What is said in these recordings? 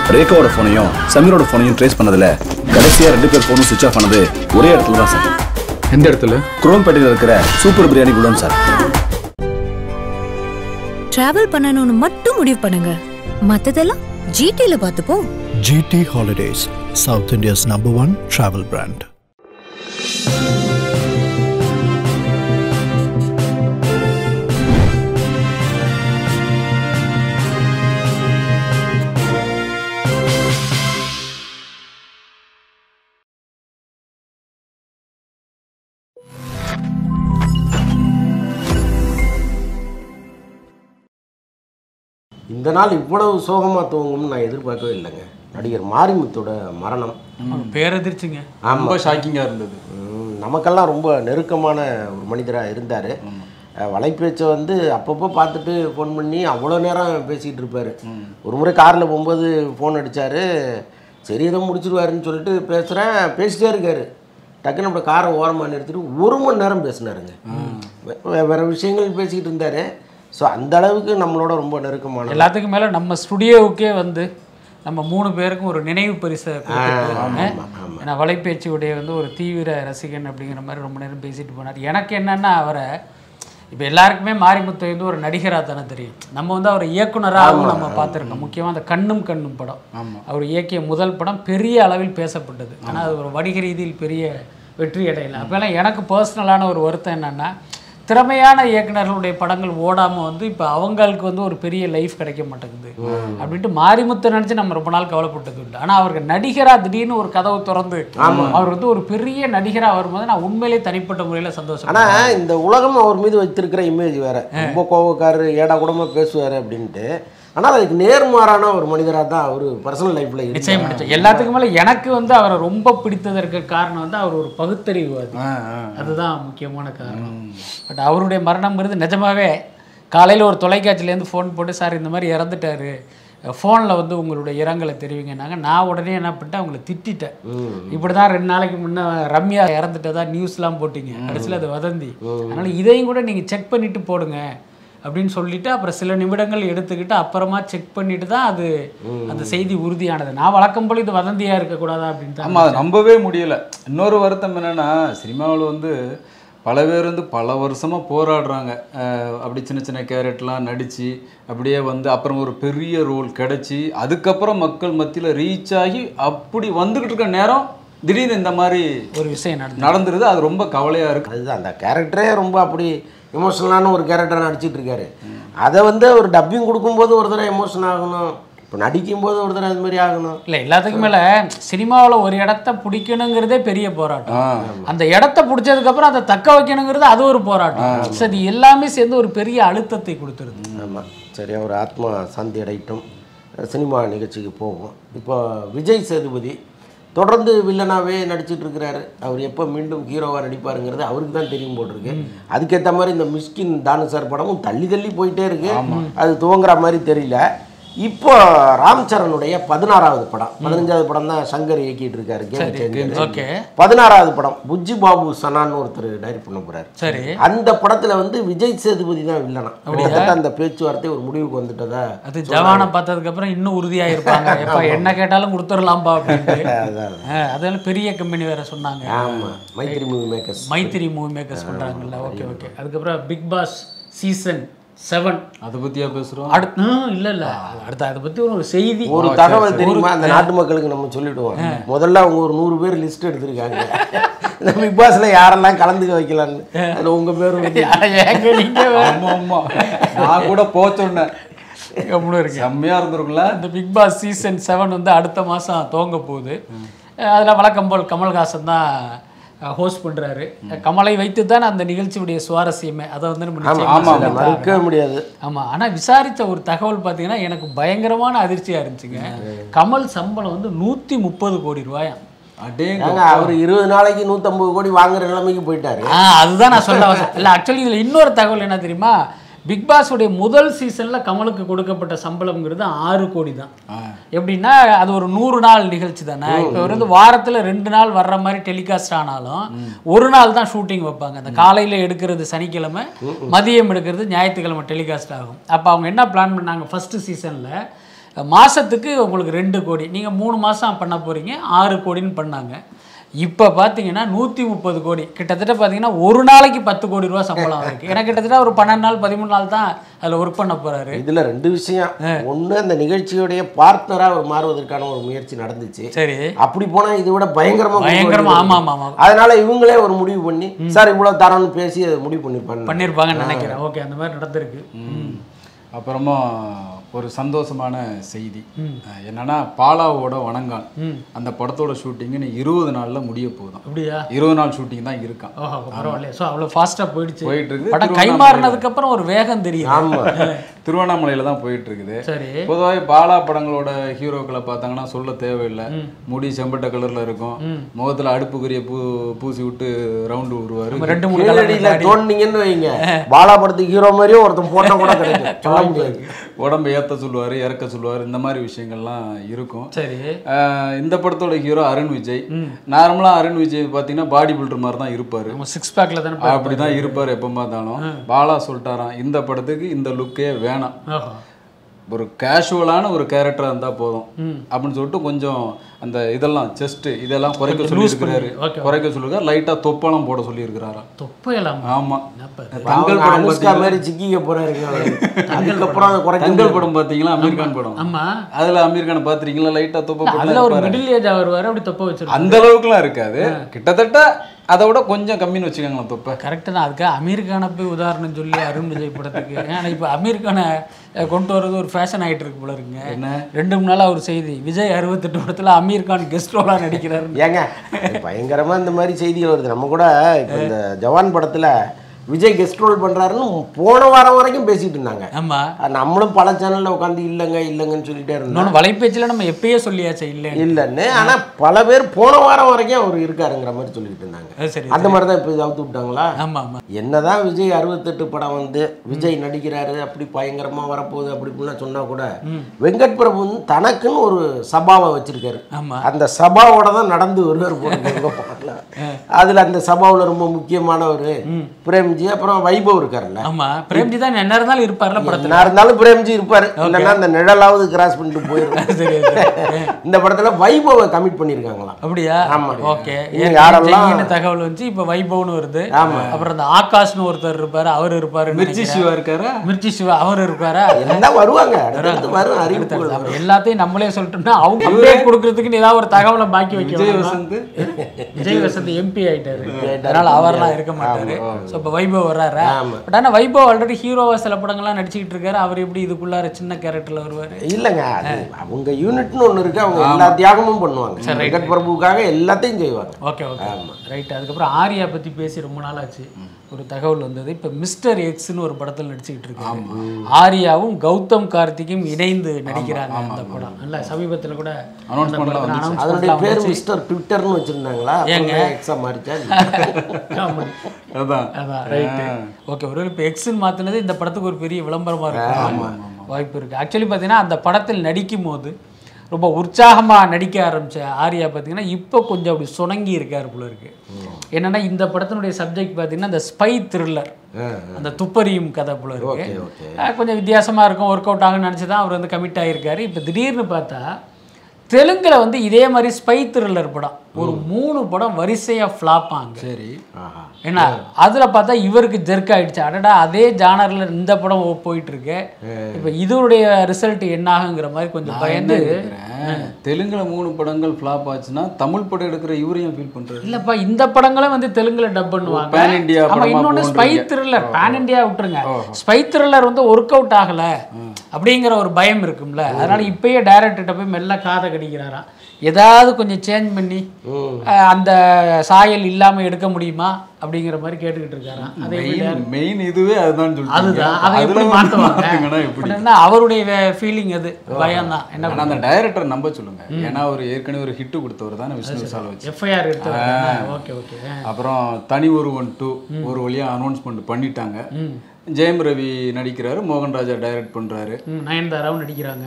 ரேகாவோட ஃபோனையும் சமீரோட ஃபோனையும் trace பண்ணதுல கடைசியா ரெண்டு பேர் ஃபோனும் சுவிச் ஆஃப் ஆனது ஒரே இடத்துல தான் சார் எந்த இடத்துல குரோம்பேட்டையில் இருக்கிற சூப்பர் பிரியாணி குடோன் சார் டிராவல் பண்ணணும்னு மட்டும் முடிவு பண்ணுங்க மத்ததெல்லாம் ஜிடில பார்த்துப்போம் GT Holidays, South India's number one travel brand. இந்த நாள் இவ்வளவு சோகமாக துவங்கும்னு நான் எதிர்பார்க்கவே இல்லைங்க நடிகர் மாரிமுத்தோட மரணம் பேரதிர்ச்சிங்க ரொம்ப ஷாக்கிங்காக இருந்தது ம், நமக்கெல்லாம் ரொம்ப நெருக்கமான ஒரு மனிதராக இருந்தார் வலைப்பேச்சை வந்து அப்பப்போ பார்த்துட்டு ஃபோன் பண்ணி அவ்வளோ நேரம் பேசிகிட்டு இருப்பார் ஒரு முறை காரில் போகும்போது ஃபோன் அடித்தார் சரி ஏதோ முடிச்சிருவாருன்னு சொல்லிட்டு பேசுகிறேன் பேசிட்டே இருக்காரு டக்குன்னு நம்ம காரை ஓரமாக நிறுத்திட்டு ஒரு மணி நேரம் பேசினாருங்க வே- வேற விஷயங்கள் பேசிக்கிட்டு இருந்தார் ஸோ அந்த அளவுக்கு நம்மளோட ரொம்ப நெருக்கமான எல்லாத்துக்கும் மேல நம்ம ஸ்டுடியோவுக்கே வந்து நம்ம மூணு பேருக்கும் ஒரு நினைவு பரிசை கொடுத்துருக்காங்க ஏன்னா வலைபேச்சு உடைய வந்து ஒரு தீவிர ரசிகன் அப்படிங்கிற மாதிரி ரொம்ப நேரம் பேசிட்டு போனார் எனக்கு என்னன்னா அவரை இப்போ எல்லாருக்குமே மாரிமுத்து வந்து ஒரு நடிகராக தானே தெரியும் நம்ம வந்து அவர் இயக்குனராகவும் நம்ம பார்த்துருக்கோம் முக்கியமாக அந்த கண்ணும் கண்ணும் படம் அவர் இயக்கிய முதல் படம் பெரிய அளவில் பேசப்பட்டது ஆனால் அது ஒரு வணிக ரீதியில் பெரிய வெற்றி அடையலை அப்போல்லாம் எனக்கு பர்சனலான ஒரு வருத்தம் என்னன்னா திறமையான இயக்குனர்களுடைய படங்கள் ஓடாம வந்து இப்போ அவங்களுக்கு வந்து ஒரு பெரிய லைஃப் கிடைக்க மாட்டேங்குது அப்படின்ட்டு மாரிமுத்து நினைச்சு நம்ம ரொம்ப நாள் கவலைப்பட்டது உண்டு ஆனா அவருக்கு நடிகரா திடீர்னு ஒரு கதவு திறந்து அவர் வந்து ஒரு பெரிய நடிகரா வரும்போது நான் உண்மையிலேயே தனிப்பட்ட முறையில சந்தோஷம் ஆனால் இந்த உலகம் அவர் மீது வைத்திருக்கிற இமேஜ் வேற ரொம்ப கோவக்காரரு ஏடா கூடமா பேசுவார் அப்படின்ட்டு ஆனால் அதுக்கு நேர்மாறான ஒரு மனிதராக தான் அவர் பர்சனல் லைஃப்பில் நிச்சயம் நிச்சயம் எல்லாத்துக்கும் மேல எனக்கு வந்து அவரை ரொம்ப பிடித்ததற்கு காரணம் வந்து அவர் ஒரு பகுத்தறிவுவாதி அதுதான் முக்கியமான காரணம் பட் அவருடைய மரணம்ங்கிறது நிஜமாவே காலையில் ஒரு தொலைக்காட்சியிலேருந்து ஃபோன் போட்டு சார் இந்த மாதிரி இறந்துட்டாரு ஃபோனில் வந்து உங்களுடைய இரங்கலை தெரிவிங்கன்னாங்க நான் உடனே என்ன பண்ணிட்டேன் அவங்கள திட்டிட்டேன் இப்படி தான் ரெண்டு நாளைக்கு முன்னே ரம்யா இறந்துட்டதா நியூஸ்லாம் போட்டீங்க கடைசியில் அது வதந்தி அதனால் இதையும் கூட நீங்கள் செக் பண்ணிட்டு போடுங்க அப்படின்னு சொல்லிட்டு அப்புறம் சில நிமிடங்கள் எடுத்துக்கிட்டு அப்புறமா செக் பண்ணிட்டு தான் அது அந்த செய்தி உறுதியானது நான் வழக்கம் போல இது வதந்தியா இருக்கக்கூடாதா அப்படின்னு ஆமாம் அதை நம்பவே முடியல இன்னொரு வருத்தம் என்னன்னா சினிமாவில் வந்து பல பேர் வந்து பல வருஷமாக போராடுறாங்க அஹ் அப்படி சின்ன சின்ன கேரட்லாம் நடித்து அப்படியே வந்து அப்புறம் ஒரு பெரிய ரோல் கிடச்சி அதுக்கப்புறம் மக்கள் மத்தியில் ரீச் ஆகி அப்படி வந்துக்கிட்டு இருக்க நேரம் திடீர்னு இந்த மாதிரி ஒரு விஷயம் நடந்தது நடந்துருது அது ரொம்ப கவலையாக இருக்குது அதுதான் அந்த கேரக்டரே ரொம்ப அப்படி எமோஷனலான ஒரு கேரக்டரை நடிச்சிட்டு இருக்காரு அதை வந்து ஒரு டப்பிங் கொடுக்கும்போது ஒரு தடவை எமோஷன் ஆகணும் இப்போ நடிக்கும்போது ஒரு தடவை அது மாதிரி ஆகணும் இல்லை எல்லாத்துக்கும் மேல சினிமாவில் ஒரு இடத்த பிடிக்கணுங்கிறதே பெரிய போராட்டம் அந்த இடத்த பிடிச்சதுக்கப்புறம் அதை தக்க வைக்கணுங்கிறது அது ஒரு போராட்டம் சரி இது எல்லாமே சேர்ந்து ஒரு பெரிய அழுத்தத்தை கொடுத்துருது ஆமாம் சரி அவர் ஆத்மா சாந்தி அடையட்டும் சினிமா நிகழ்ச்சிக்கு போவோம் இப்போ விஜய் சேதுபதி தொடர்ந்து வில்லனாவே நடிச்சிட்டு இருக்கிறாரு அவர் எப்போ மீண்டும் ஹீரோவாக நடிப்பாருங்கிறது அவருக்கு தான் தெரியும் போட்டிருக்கு அதுக்கேற்ற மாதிரி இந்த மிஸ்கின் தானு சார் படமும் தள்ளி தள்ளி போயிட்டே இருக்கு அது துவங்குற மாதிரி தெரியல இப்போ ராம் சரணுடைய பதினாறாவது படம் பதினஞ்சாவது படம் தான் சங்கர் இயக்கிட்டு இருக்காரு கேம் சேஞ்சர் ஓகே பதினாறாவது படம் புஜ்ஜி பாபு சனான்னு ஒருத்தர் டைரக்ட் பண்ண போறாரு சரி அந்த படத்துல வந்து விஜய் சேதுபதி தான் வில்லனா கிட்டத்தட்ட அந்த பேச்சுவார்த்தை ஒரு முடிவுக்கு வந்துட்டதா அது ஜவானை பார்த்ததுக்கு அப்புறம் இன்னும் உறுதியா இருப்பாங்க எப்ப என்ன கேட்டாலும் கொடுத்துடலாம்பா அப்படின்ட்டு அதான் ஆ, அதெல்லாம் பெரிய கம்பெனி வேற சொன்னாங்க ஆமா Mythri movie makers Mythri movie makers பண்றாங்கல்ல ஓகே ஓகே அதுக்கப்புறம் பிக் பாஸ் சீசன் செவன் அதை பற்றியா பேசுகிறோம் அடுத்து ம், இல்ல இல்ல அடுத்து அதை பத்தி ஒரு செய்தி ஒரு தகவல் தெரியுமா அந்த நாட்டு மக்களுக்கு நம்ம சொல்லிடுவோம் முதல்ல அவங்க ஒரு நூறு பேர் லிஸ்ட் எடுத்திருக்காங்க இந்த பிக் பாஸ்ல யாரெல்லாம் கலந்துக்க வைக்கலான்னு அதுல உங்க பேரும் இருக்கு. ஏங்க நீங்க வேற. ஆமாம் ஆமாம் நான் கூட போச்சோன்னேன் கம்முனு இருக்கு செம்மையாக இருந்திருக்குல்ல இந்த பிக் பாஸ் சீசன் செவன் வந்து அடுத்த மாதம் துவங்க போகுது அதில் வழக்கம் போல் கமல்ஹாசன் தான் ஹோஸ்ட் பண்ணுறாரு கமலை வைத்து தான் அந்த நிகழ்ச்சியுடைய சுவாரஸ்யமே அதை வந்து நம்ம நிச்சயமா ஆமா சொல்லித்தான் மறுக்கவே முடியாது ஆமாம் ஆனால் விசாரித்த ஒரு தகவல் பார்த்தீங்கன்னா எனக்கு பயங்கரமான அதிர்ச்சியாக இருந்துச்சுங்க கமல் சம்பளம் வந்து நூற்றி முப்பது கோடி ரூபாயாம் அடேங்க ஏங்க அவர் இருபது நாளைக்கு நூற்றம்பது கோடி வாங்குற நிலைமைக்கு போயிட்டாரு ஆ அதுதான் நான் சொல்ல வந்தேன் இல்லை ஆக்சுவலி இதில் இன்னொரு தகவல் என்ன தெரியுமா பிக் பாஸுடைய முதல் சீசனில் கமலுக்கு கொடுக்கப்பட்ட சம்பளம்ங்கிறது ஆறு கோடி தான் எப்படின்னா அது ஒரு நூறு நாள் நிகழ்ச்சி தானே இப்போ வந்து வாரத்தில் ரெண்டு நாள் வர்ற மாதிரி டெலிகாஸ்ட் ஆனாலும் ஒரு நாள் தான் ஷூட்டிங் வைப்பாங்க அந்த காலையில் எடுக்கிறது சனிக்கிழமை மதியம் எடுக்கிறது ஞாயிற்றுக்கிழமை டெலிகாஸ்ட் ஆகும் அப்போ அவங்க என்ன பிளான் பண்ணாங்க ஃபஸ்ட்டு சீசனில் மாதத்துக்கு உங்களுக்கு ரெண்டு கோடி நீங்கள் மூணு மாதம் பண்ண போகிறீங்க ஆறு கோடின்னு பண்ணாங்க இப்போ பார்த்தீங்கன்னா நூற்றி முப்பது கோடி கிட்டத்தட்ட பார்த்தீங்கன்னா ஒரு நாளைக்கு பத்து கோடி ரூபா சம்பளம் இருக்கு ஏன்னா கிட்டத்தட்ட ஒரு பன்னெண்டு நாள் பதிமூணு நாள் தான் அதில் ஒர்க் பண்ண போகிறாரு இதுல ரெண்டு விஷயம் ஒண்ணு அந்த நிகழ்ச்சியுடைய பார்ட்னரா அவர் மாறுவதற்கான ஒரு முயற்சி நடந்துச்சு சரி அப்படி போனா இதை விட பயங்கரமா கொண்டு பயங்கரமா, வந்து ஆமா, ஆமா, ஆமா. அதனால இவங்களே ஒரு முடிவு பண்ணி சார் இவ்வளவு தரம்னு பேசி அதை முடிவு பண்ணிருப்பாங்க பண்ணியிருப்பாங்கன்னு நினைக்கிறேன் ஓகே அந்த மாதிரி நடந்திருக்கு ம். அப்புறமா ஒரு சந்தோஷமான செய்தி அஹ் என்னன்னா பாலாவோட வணங்கான் அந்த படத்தோட ஷூட்டிங் இருபது நாள்ல முடிய போகுதாம் அப்படியா இருபது நாள் ஷூட்டிங் தான் இருக்கான் ஓஹோ பரவாயில்லையா ஸோ அவ்வளோ ஃபாஸ்ட்டாக போயிடுச்சு போயிட்டு இருக்குது. படம் திருவண்ணாமலையில. கைமாறினதுக்கு அப்புறம் ஒரு வேகம் தெரியும் ஆமா திருவண்ணாமலையில தான் போயிட்டு இருக்குது சரி பொதுவாக பாலா படங்களோட ஹீரோக்களை பார்த்தாங்கன்னா சொல்ல தேவையில்லை முடி செம்பட்ட கலர்ல இருக்கும் முகத்துல அடுப்புக்குரிய பூ பூசி விட்டு ரவுண்டு விடுவாரு நம்ம ரெண்டு மூணு கீழடியில கலர் தோண்டிங்கன்னு வைங்க பாலா படத்துக்கு ஹீரோ மாதிரியும் ஒருத்தன் போட்டோ கூட கிடைக்கும் சொல்ல முடியாது உடம்பு ஏத்த சொல்லுவாரு இறக்க சொல்லுவாரு இந்த மாதிரி விஷயங்கள்லாம் இருக்கும் சரி ஆஹ் இந்த படத்தோட ஹீரோ அருண் விஜய் நார்மலா அருண் விஜய் பார்த்தீங்கன்னா பாடி பில்டர் மாதிரி தான் இருப்பாரு நம்ம சிக்ஸ் பேக்கில் தானே அப்படிதான் இருப்பாரு எப்போ பார்த்தாலும் பாலா சொல்லிட்டாராம் இந்த படத்துக்கு இந்த லுக்கே வேணாம் ஓஹோ ஒரு கேஷுவலான ஒரு கேரக்டராக இருந்தால் போதும் அப்படின்னு சொல்லிட்டு கொஞ்சம் அந்த இதெல்லாம் செஸ்ட் இதெல்லாம் குறைக்க சொல்லியிருக்கிறாரு okay. குறைக்க சொல்லியிருக்காரு லைட்டாக தொப்பெல்லாம் போட சொல்லியிருக்கிறாராம் தொப்பையெல்லாம் ஆமா என்னப்பா தங்கல் அவங்க படம் அனுஷ்கா பார்த்தீங்களா மாதிரி சிக்கிக்க போறாருங்க அவரு. அதுக்கப்புறம் அதை குறைக்க தங்கல் படம் பார்த்தீங்களா அமீர் கான் படம் ஆமா அதுல அமீர் கானை பார்த்துருக்கீங்களா லைட்டாக தொப்பை போட்டு அதுல ஒரு இருப்பாரு. மிடில் ஏஜ் வருவாரு அப்படி தொப்பை வச்சிருக்காரு அந்த அளவுக்குலாம் இருக்காது கிட்டத்தட்ட அதை விட கொஞ்சம் கம்மின்னு வச்சுக்கோங்களேன் தொப்பை கரெக்டு தான் அதுக்கு அமீர் கானை போய் உதாரணம் சொல்லி அருண் விஜய் படத்துக்கு ஏன்னா இப்போ அமீர் கானை அஹ், கொண்டு வர்றது ஒரு ஃபேஷன் ஆயிட்டு இருக்கு போல இருக்குங்க என்ன? ரெண்டு மூணு நாளா ஒரு செய்தி விஜய் அறுபத்தெட்டு படத்துல அமீர் கான் கெஸ்ட் ரோலா நடிக்கிறாரு ஏங்க பயங்கரமா இந்த மாதிரி செய்திகள் வருது நம்ம கூட இப்போ இந்த ஜவான் படத்துல விஜய் கெஸ்ட் ரோல் பண்றாருன்னு போன வாரம் வரைக்கும் பேசிட்டு இருந்தாங்க ஆமா அது நம்மளும் பல சேனல்ல உட்காந்து இல்லைங்க இல்லைங்கன்னு சொல்லிட்டே இருந்தோம் இன்னொன்று வலைபேச்சில் நம்ம எப்பயே சொல்லியாச்சு இல்லை இல்லைன்னு ஆனா பல பேர் போன வாரம் வரைக்கும் அவர் இருக்காருங்கிற மாதிரி சொல்லிட்டு இருந்தாங்க அது சரி அந்த மாதிரி தான் இப்போ அவுத்து விட்டாங்களா ஆமா ஆமா என்னதான் விஜய் அறுபத்தெட்டு படம் வந்து விஜய் நடிக்கிறாரு அப்படி பயங்கரமா வரப்போகுது அப்படி இப்படிலாம் சொன்னா கூட வெங்கட் பிரபு வந்து தனக்குன்னு ஒரு சபாவை வச்சிருக்காரு ஆமா அந்த சபாவோட தான் நடந்து வருவார் போட்டு அதுல அந்த சபாவுல ரொம்ப முக்கியமானவர் பிரேம்ஜி அப்புறம் வைபவ் இருக்காருல்ல ஆமா பிரேம்ஜி தான் என்ன இருந்தாலும் இருப்பார்ல படத்துல என்ன இருந்தாலும் பிரேம்ஜி இருப்பாரு இல்லைன்னா அந்த நிழலாவது கிராஸ் பண்ணிட்டு போயிடும் சரி சரி. இந்த படத்துல வைபவை கமிட் பண்ணியிருக்காங்களாம் அப்படியா ஆமா. ஓகே இன்னும் யாரெல்லாம் தகவல் வந்து இப்ப வைபவ்னு வருது ஆமா. அப்புறம் இந்த ஆகாஷ்னு ஒருத்தர் இருப்பாரு அவர் இருப்பாரு மிர்ச்சி சிவா இருக்காரா மிர்ச்சி சிவா அவர் இருப்பாரா எல்லாம் வருவாங்க அடுத்தடுத்து வரும் அறிவிப்புகள் நம்ம எல்லாத்தையும் நம்மளே சொல்லிட்டோம்னா அவங்க அப்டேட் கொடுக்கறதுக்கு ஏதாவது ஒரு தகவலை பாக்கி வைக்க விஜய் வேணாமா? வசந்த் விஜய் வசந்த் எம்பி ஆயிட்டாரு ஆயிட்டாரு. அதனால அவர்லாம் இருக்க மாட்டாரு ஸோ இப்போ வைபவ் வர்றாரு ஆமா. பட் ஆனா வைபவ் ஆல்ரெடி ஹீரோவா சில படங்கள்லாம் நடிச்சுக்கிட்டு இருக்காரு அவர் எப்படி இதுக்குள்ளார சின்ன கேரக்டர்ல வருவாரு இல்லைங்க அது அவங்க யூனிட்னு ஒன்று இருக்கு அவங்க எல்லா தியாகமும் பண்ணுவாங்க வெங்கட் பிரபுவுக்காக எல்லாத்தையும் செய்வாங்க ஓகே ஓகே ரைட் அதுக்கப்புறம் ஆர்யா பத்தி பேசி ரொம்ப நாள் ஆச்சு ஒரு தகவல் வந்தது இப்போ மிஸ்டர் எக்ஸ்னு ஒரு படத்தில் நடிச்சுக்கிட்டு இருக்காங்க ஆர்யாவும் கௌதம் கார்த்திக்கும் இணைந்து நடிக்கிறாங்க அந்த படம் நல்ல சமீபத்துல கூட Announcement எல்லாம் வந்துச்சு. அதனுடைய பேர் மிஸ்டர் ட்விட்டர்னு வச்சிருந்தாங்களா ஏங்க? எக்ஸாம் மாறிச்சா காமெடி அதான் அதான் ரைட்டு ஓகே ஒருவேளை இப்போ எக்ஸ்ன்னு மாற்றினது இந்த படத்துக்கு ஒரு பெரிய விளம்பரமாக இருக்கும் வாய்ப்பு இருக்குது ஆக்சுவலி பார்த்தீங்கன்னா அந்த படத்தில் நடிக்கும் போது ரொம்ப உற்சாகமாக நடிக்க ஆரம்பிச்ச ஆர்யா பார்த்தீங்கன்னா இப்போ கொஞ்சம் அப்படி சுணங்கி இருக்காரு போல இருக்கு என்னன்னா இந்த படத்தினுடைய சப்ஜெக்ட் பார்த்தீங்கன்னா இந்த ஸ்பை த்ரில்லர் அந்த துப்பறியும் கதை போல இருக்கு ஓகே ஓகே அஹ் கொஞ்சம் வித்தியாசமாக இருக்கும் ஒர்க் அவுட் ஆகும்னு நினச்சி தான் அவர் வந்து கமிட் ஆகியிருக்காரு இப்போ திடீர்னு பார்த்தா தெலுங்குல வந்து இதே மாதிரி ஸ்பை த்ரில்லர் படம் ஒரு மூணு படம் வரிசையாக ஃப்ளாப் ஆங்க சரி ஆஹா ஏன்னா அதுல பார்த்தா இவருக்கு ஜெர்க் ஆயிடுச்சு அடடா அதே ஜானர்ல இந்த படம் ஓ- போயிட்டு இருக்கு இப்போ இதோடைய ரிசல்ட் என்ன ஆகுங்கிற மாதிரி கொஞ்சம் பயந்து கேக்குறேன். தெலுங்குல மூணு படங்கள் ஃப்ளாப் ஆச்சுன்னா தமிழ் படம் எடுக்கிற இவரையும் ஃபீல் பண்றாரு இல்லப்பா இந்த படங்களும் வந்து தெலுங்குல டப் பண்ணுவாங்க Pan India ஆமா படமா இன்னொன்னு ஸ்பை போன்றீங்க. த்ரில்லர் பேன் இந்தியா விட்டுருங்க ஸ்பை த்ரில்லர் வந்து ஒர்க் அவுட் ஆகல அப்படிங்கிற ஒரு பயம் இருக்கும்ல அதனால இப்பயே டைரக்டர்கிட்ட போய் மெல்ல காதை கடிக்கிறாராம் ஏதாவது கொஞ்சம் சேஞ்ச் பண்ணி அஹ், அந்த சாயல் இல்லாம எடுக்க முடியுமா அப்படிங்கிற மாதிரி கேட்டுக்கிட்டு இருக்காராம் அதை எப்படி மெயின் மெயின் இதுவே அதுதான் சொல்லிட்டு அதுதான் அதை எப்படி மாற்றுவாங்க எப்படி அப்படின்னா அவருடைய ஃபீலிங் அது பயம் தான் என்ன ஆனா அந்த டைரக்டர் நம்ப சொல்லுங்க ஏன்னா அவர் ஏற்கனவே ஒரு ஹிட் கொடுத்தவர் தானே விஷ்ணு விசால வச்சு எஃப்ஐஆர் எடுத்து ஓகே ஓகே அப்புறம் தனி ஒருவன் டூ ஒரு வழியா அனௌன்ஸ்மெண்ட் பண்ணிட்டாங்க ஜெயம் ரவி நடிக்கிறாரு மோகன் ராஜா டைரக்ட் பண்றாரு ம் நயன்தாராவும் நடிக்கிறாங்க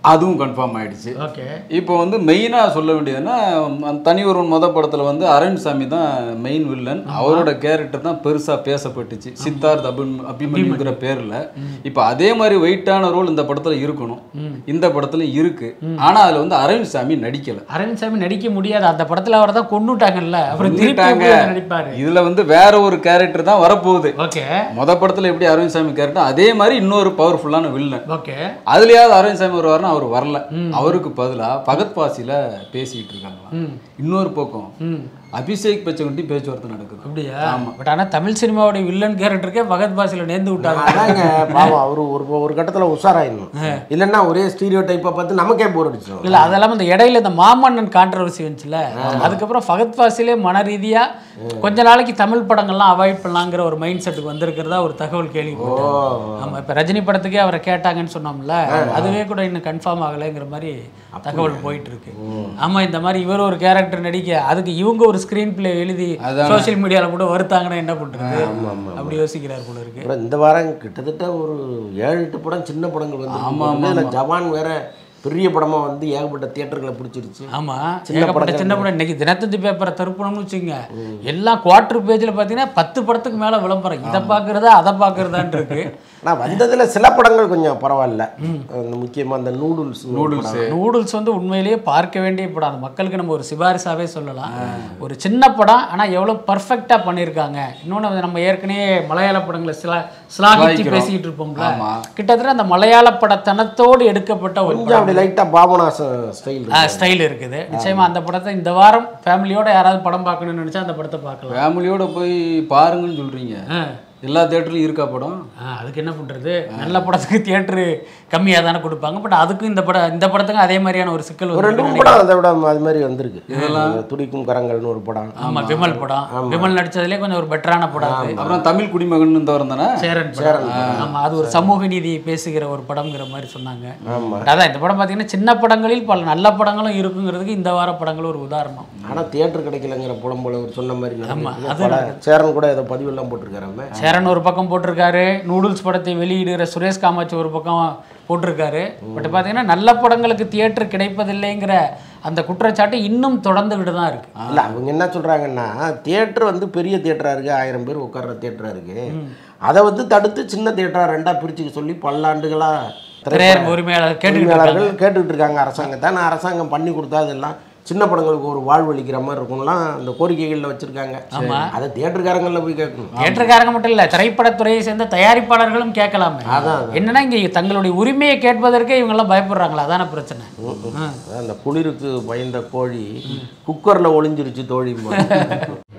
அதுவும் கன்ஃபார்ம் ஆயிடுச்சு ஓகே இப்போ வந்து மெயினாக சொல்ல வேண்டியதுன்னா அந்த தனி ஒருவன் மொத படத்தில் வந்து அரவிந்த்சாமி தான் மெயின் வில்லன் அவரோட கேரக்டர் தான் பெருசாக பேசப்பட்டுச்சு சித்தார்த் அபிம் அபிமன்யுங்கிற பேரில் இப்போ அதே மாதிரி வெயிட்டான ரோல் இந்த படத்தில் இருக்கணும் இந்த படத்துல இருக்கு ஆனால் அதில் வந்து அரவிந்த்சாமி நடிக்கலை அரவிந்த்சாமி நடிக்க முடியாது அந்த படத்துல அவரை தான் கொண்டுட்டாங்கல்ல அப்புறம் திருப்பி கொன்னுட்டாங்க. போய் நடிப்பாரு இதுல வந்து வேற ஒரு கேரக்டர் தான் வரப்போகுது ஓகே மொத படத்துல எப்படி அரவிந்த்சாமி கேரக்டர் அதே மாதிரி இன்னொரு பவர்ஃபுல்லான வில்லன் ஓகே அதுலயாவது அரவிந்த்சாமி வருவாருன்னா அவர் வரல அவருக்கு பதிலா பகத் பாசில பேசிட்டு இருக்காங்களாம் இன்னொரு பக்கம் அபிஷேக் பச்சகுட்டி பேச்சுவார்த்தை நடக்குது அப்படியா பட் ஆனா தமிழ் சினிமாவோட வில்லன் கேரக்டருக்கே பகத் பாசில நேர்ந்து விட்டாங்க அதாங்க பாவம் அவரு ஒரு ஒரு கட்டத்துல உஷாராயிடணும் இல்லைன்னா ஒரே ஸ்டீரியோ டைப்பை பார்த்து நமக்கே போர் அடிச்சிடும் இல்ல அதெல்லாம் இந்த இடையில இந்த மாமன்னன் கான்ட்ரவர்சி வந்துச்சுல அதுக்கப்புறம் ஃபகத் ஃபாசிலே மன ரீதியா கொஞ்ச நாளைக்கு தமிழ் படங்கள்லாம் அவாய்ட் பண்ணலாங்கிற ஒரு மைண்ட் செட்டுக்கு வந்திருக்கிறதா ஒரு தகவல் கேள்விப்பட்டேன் ஆமா இப்ப ரஜினி படத்துக்கே அவரை கேட்டாங்கன்னு சொன்னோம்ல அதுவே கூட இன்னும் கன்ஃபார்ம் ஆகலைங்கிற மாதிரி தகவல் போயிட்டு இருக்கு ஆமா இந்த மாதிரி இவர் ஒரு கேரக்டர் நடிக்க அதுக்கு இவங்க ஒரு ஸ்கிரீன் பிளே எழுதி சோஷியல் மீடியால கூட வருத்தாங்கன்னா என்ன பண்றது அப்படி யோசிக்கிறார் போல இருக்கு அப்புறம் இந்த வாரம் கிட்டத்தட்ட ஒரு ஏழு எட்டு படம் சின்ன படங்கள் ஆமா, வந்து இதுல ஜவான் வேற பெரிய படமா வந்து ஏகப்பட்ட தியேட்டர்களை பிடிச்சிருச்சு ஆமா சின்ன ஏகப்பட்ட படங்கள் சின்ன படம் இன்னைக்கு தினத்தந்தி பேப்பரை திருப்பணும்னு வச்சுங்க எல்லாம் குவார்டர் பேஜ்ல பார்த்தீங்கன்னா பத்து படத்துக்கு மேல விளம்பரம் இதை பார்க்கறதா அதை பார்க்கறதான்னு இருக்கு ஆனால் வந்ததுல சில படங்கள் கொஞ்சம் பரவாயில்ல அந்த முக்கியமா அந்த நூடுல்ஸ் நூடுல்ஸ் நூடுல்ஸ் வந்து உண்மையிலேயே பார்க்க வேண்டிய படம் அது மக்களுக்கு நம்ம ஒரு சிபாரிசாவே சொல்லலாம் ஒரு சின்ன படம் ஆனா எவ்வளவு பர்ஃபெக்டா பண்ணியிருக்காங்க இன்னொன்று நம்ம ஏற்கனவே மலையாள படங்களை சிலா சிலாகிச்சு சிலாகிக்கிறோம். பேசிக்கிட்டு இருப்போம்ல ஆமா. கிட்டத்தட்ட அந்த மலையாள படத்தனத்தோடு எடுக்கப்பட்ட ஒரு கொஞ்சம் அப்படி லைட்டா பாபநாசம் ஸ்டைல் ஸ்டைல் இருக்குது நிச்சயமா அந்த படத்தை இந்த வாரம் ஃபேமிலியோட யாராவது படம் பார்க்கணும்னு நினைச்சா அந்த படத்தை பார்க்கலாம் ஃபேமிலியோட போய் பாருங்கன்னு சொல்றீங்க ஆ. எல்லா தேட்டர்லயும் இருக்கா படம் ஆ, அதுக்கு என்ன பண்றது நல்ல படத்துக்கு தியேட்டரு கம்மியா தானே கொடுப்பாங்க பட் அதுக்கும் இந்த படம் இந்த படத்துக்கும் அதே மாதிரியான ஒரு சிக்கல் ஒரு ரெண்டு வந்து மூணு படம் அதை விட அது மாதிரி வந்திருக்கு துடிக்கும் கரங்கள்னு ஒரு படம் ஆமா விமல் படம் விமல் நடிச்சதுலயே கொஞ்சம் ஒரு பெட்டரான படம் அது அப்புறம் தமிழ் குடிமகன் இந்த வரம் தானே சேரன் படம் ஆமா அது ஒரு சமூக நீதி பேசுகிற ஒரு படம்ங்கிற மாதிரி சொன்னாங்க But அதான் இந்த படம் பாத்தீங்கன்னா சின்ன படங்களில் பல நல்ல படங்களும் இருக்குங்கிறதுக்கு இந்த வார படங்கள் ஒரு உதாரணம் ஆனா தியேட்டர் கிடைக்கலங்கிற புலம்புல அவர் சொன்ன மாதிரி ஆமா, நடந்துருக்கு. அது படம் சேரன் கூட ஏதோ பதிவெல்லாம் போட்டிருக்காரு சேரன் ஒரு பக்கம் போட்டிருக்காரு நூடுல்ஸ் படத்தை வெளியிடுகிற சுரேஷ் காமாட்சி ஒரு பக்கம் போட்டிருக்காரு பட் பார்த்தீங்கன்னா நல்ல படங்களுக்கு தியேட்டர் கிடைப்பதில்லைங்கிற அந்த குற்றச்சாட்டு இன்னும் தொடர்ந்துகிட்டு தான் இருக்கு இல்ல அவங்க என்ன சொல்றாங்கன்னா தியேட்டர் வந்து பெரிய தியேட்டரா இருக்கு ஆயிரம் பேர் உட்கார்ற தியேட்டரா இருக்கு அதை வந்து தடுத்து சின்ன தியேட்டரா ரெண்டா பிரிச்சுக்க சொல்லி பல்லாண்டுகளா திரையரங்கு உரிமையாளர் கேட்டுக்கிட்டு உரிமையாளர்கள் கேட்டுக்கிட்டு இருக்காங்க அரசாங்கத்தை ஆனால் அரசாங்கம் பண்ணி கொடுத்தா அதெல்லாம் சின்ன படங்களுக்கு ஒரு வாழ்வளிக்கிற மாதிரி இருக்கும்லாம் அந்த கோரிக்கைகளில் வச்சிருக்காங்க ஆமா. அதை தியேட்டருக்காரங்களில் போய் கேட்கணும் தியேட்டருக்காரங்க மட்டும் இல்ல திரைப்படத்துறையை சேர்ந்த தயாரிப்பாளர்களும் கேட்கலாமே அதான், என்னன்னா இங்க தங்களுடைய உரிமையை கேட்பதற்கே இவங்க எல்லாம் பயப்படுறாங்களா அதான பிரச்சனை ஆ. அதான் அந்த குளிருக்கு பயந்த கோழி குக்கரில் ஒளிஞ்சிருச்சு தோழி